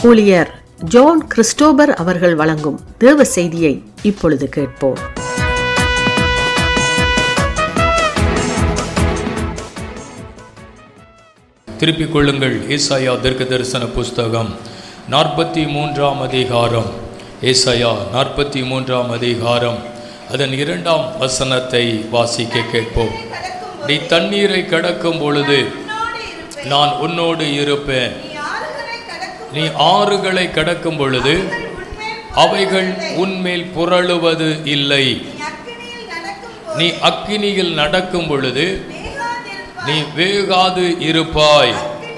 ஊழியர் John Christopher அவர்கள் வழங்கும் தேவ செய்தியை இப்பொழுது கேட்போம் திருப்பிக் கொள்ளுங்கள் ஏசாயா தீர்க்க தரிசன புஸ்தகம் நாற்பத்தி மூன்றாம் அதிகாரம் ஏசாயா நாற்பத்தி மூன்றாம் அதிகாரம் அதன் இரண்டாம் வசனத்தை வாசிக்க கேட்போம் நீ தண்ணீரை கடக்கும் பொழுது நான் உன்னோடு இருப்பேன் நீ ஆறுகளை கடக்கும் பொழுது அவைகள் உன்மேல் புரளுவது இல்லை நீ அக்கினியில் நடக்கும் பொழுது நீ வேகாது இருப்பாய்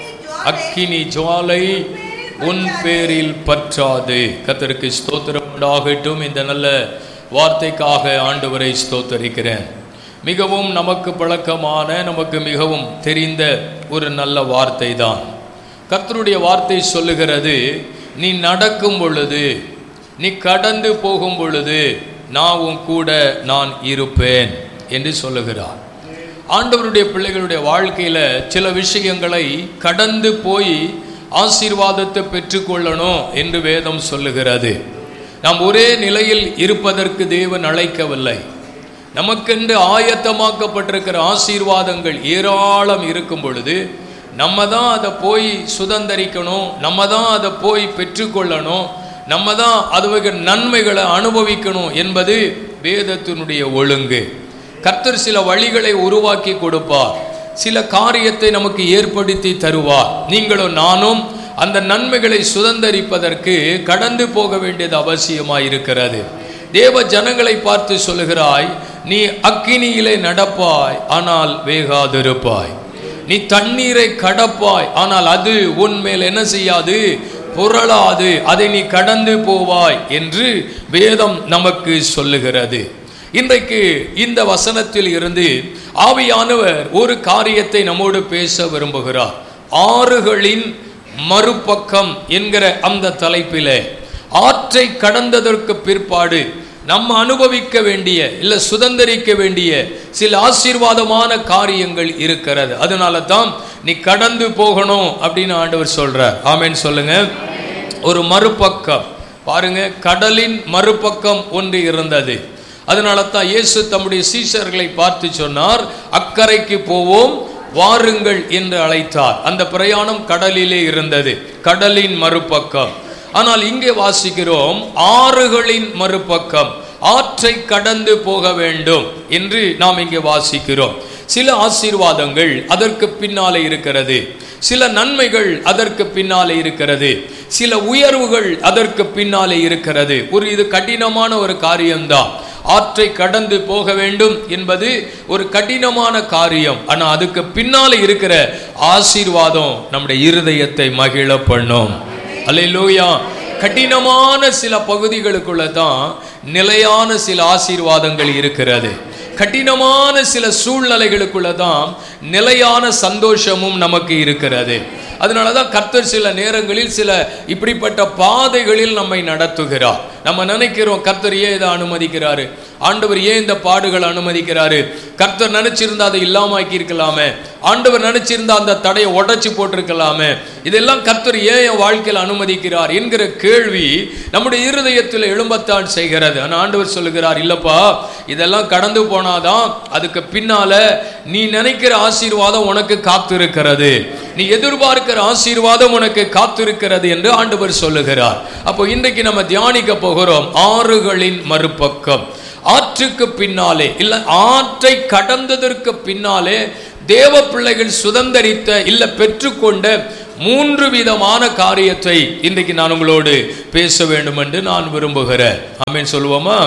அக்கினி ஜுவாலை உன் பேரில் பற்றாது கத்தருக்கு ஸ்தோத்திரம் உண்டாகட்டும் இந்த நல்ல வார்த்தைக்காக ஆண்டவரை ஸ்தோத்தரிக்கிறேன் மிகவும் நமக்கு பழக்கமான நமக்கு மிகவும் தெரிந்த ஒரு நல்ல வார்த்தை தான் கர்த்தருடைய வார்த்தை சொல்லுகிறது நீ நடக்கும் பொழுது நீ கடந்து போகும் பொழுது நான் உன் கூட நான் இருப்பேன் என்று சொல்லுகிறார் ஆண்டவருடைய பிள்ளைகளுடைய வாழ்க்கையில் சில விஷயங்களை கடந்து போய் ஆசீர்வாதத்தை பெற்றுக்கொள்ளணும் என்று வேதம் சொல்லுகிறது நாம் ஒரே நிலையில் இருப்பதற்கு தேவன் அழைக்கவில்லை நமக்கென்று ஆயத்தமாக்கப்பட்டிருக்கிற ஆசீர்வாதங்கள் ஏராளம் இருக்கும் பொழுது நம்ம தான் அதை போய் சுதந்தரிக்கணும் நம்ம தான் அதை போய் பெற்றுக்கொள்ளணும் நம்ம தான் அதுவகை நன்மைகளை அனுபவிக்கணும் என்பது வேதத்தினுடைய ஒழுங்கு கர்த்தர் சில வழிகளை உருவாக்கி கொடுப்பார் சில காரியத்தை நமக்கு ஏற்படுத்தி தருவார் நீங்களும் நானும் அந்த நன்மைகளை சுதந்தரிப்பதற்கு கடந்து போக வேண்டியது அவசியமாயிருக்கிறது தேவ ஜனங்களை பார்த்து சொல்லுகிறாய் நீ அக்கினியிலே நடப்பாய் ஆனால் வேகாதிருப்பாய் நீ தண்ணீரை கடப்பாய் ஆனால் அது உன் மேல் என்ன செய்யாது புரளாது அதை நீ கடந்து போவாய் என்று வேதம் நமக்கு சொல்லுகிறது இன்றைக்கு இந்த வசனத்தில் இருந்து ஆவியானவர் ஒரு காரியத்தை நம்மோடு பேச விரும்புகிறார் ஆறுகளின் மறுபக்கம் என்கிற அந்த தலைப்பிலே ஆற்றை கடந்ததற்கு பிற்பாடு நம்ம அனுபவிக்க வேண்டிய இல்லை சுதந்திரிக்க வேண்டிய சில ஆசீர்வாதமான காரியங்கள் இருக்கிறது அதனால தான் நீ கடந்து போகணும் அப்படின்னு ஆண்டவர் சொல்றார் ஆமேன்னு சொல்லுங்க ஒரு மறுபக்கம் பாருங்க கடலின் மறுபக்கம் ஒன்று இருந்தது அதனால தான் இயேசு தம்முடைய சீஷர்களை பார்த்து சொன்னார் அக்கறைக்கு போவோம் வாருங்கள் என்று அழைத்தார் அந்த பிரயாணம் கடலிலே இருந்தது கடலின் மறுபக்கம் ஆனால் இங்கே வாசிக்கிறோம் ஆறுகளின் மறுபக்கம் ஆற்றை கடந்து போக வேண்டும் என்று நாம் இங்கே வாசிக்கிறோம் சில ஆசீர்வாதங்கள் அதற்கு பின்னாலே இருக்கிறது சில நன்மைகள் அதற்கு பின்னாலே இருக்கிறது சில உயர்வுகள் அதற்கு பின்னாலே இருக்கிறது ஒரு இது கடினமான ஒரு காரியம்தான் ஆற்றை கடந்து போக வேண்டும் என்பது ஒரு கடினமான காரியம் ஆனால் அதுக்கு பின்னாலே இருக்கிற ஆசீர்வாதம் நம்முடைய இருதயத்தை மகிழ பண்ணும் அல்லையிலூயா கடினமான சில பகுதிகளுக்குள்ள தான் நிலையான சில ஆசீர்வாதங்கள் இருக்கிறது கடினமான சில சூழ்நிலைகளுக்குள்ள தான் நிலையான சந்தோஷமும் நமக்கு இருக்கிறது அதனால தான் கர்த்தர் சில நேரங்களில் சில இப்படிப்பட்ட பாதைகளில் நம்மை நடத்துகிறார் நம்ம நினைக்கிறோம் கர்த்தர் ஏன் இதை அனுமதிக்கிறாரு ஆண்டவர் ஏன் இந்த பாடுகள் அனுமதிக்கிறாரு கர்த்தர் நினைச்சிருந்தா அதை இல்லாமாக்கி இருக்கலாமே ஆண்டவர் நினைச்சிருந்தா அந்த தடையை உடைச்சு போட்டிருக்கலாமே இதெல்லாம் கர்த்தர் ஏன் என் வாழ்க்கையில் அனுமதிக்கிறார் என்கிற கேள்வி நம்முடைய இருதயத்தில் எழும்பத்தான் செய்கிறது ஆனால் ஆண்டவர் சொல்லுகிறார் இல்லப்பா இதெல்லாம் கடந்து போனாதான் அதுக்கு பின்னால நீ நினைக்கிற ஆசீர்வாதம் உனக்கு காத்திருக்கிறது நீ எதிர்பார்க்கிற ஆசீர்வாதம் உனக்கு காத்திருக்கிறது என்று ஆண்டவர் சொல்லுகிறார் அப்போ இன்றைக்கு நம்ம தியானிக்க போகிறோம் ஆறுகளின் மறுபக்கம் ஆற்றுக்கு பின்னாலே இல்லை ஆற்றை கடந்ததற்கு பின்னாலே தேவ பிள்ளைகள் சுதந்தரித்த இல்லை பெற்றுக்கொண்ட மூன்று விதமான காரியத்தை இன்றைக்கு நான் உங்களோடு பேச வேண்டும் என்று நான் விரும்புகிறேன் ஆமேன் சொல்லுவோமா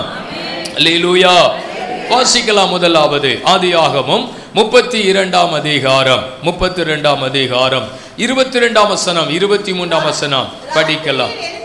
லீலூயா வாசிக்கலாம் முதலாவது ஆதியாகமும் முப்பத்தி இரண்டாம் அதிகாரம் முப்பத்தி இரண்டாம் அதிகாரம் இருபத்தி இரண்டாம் வசனம் இருபத்தி மூன்றாம் வசனம் படிக்கலாம்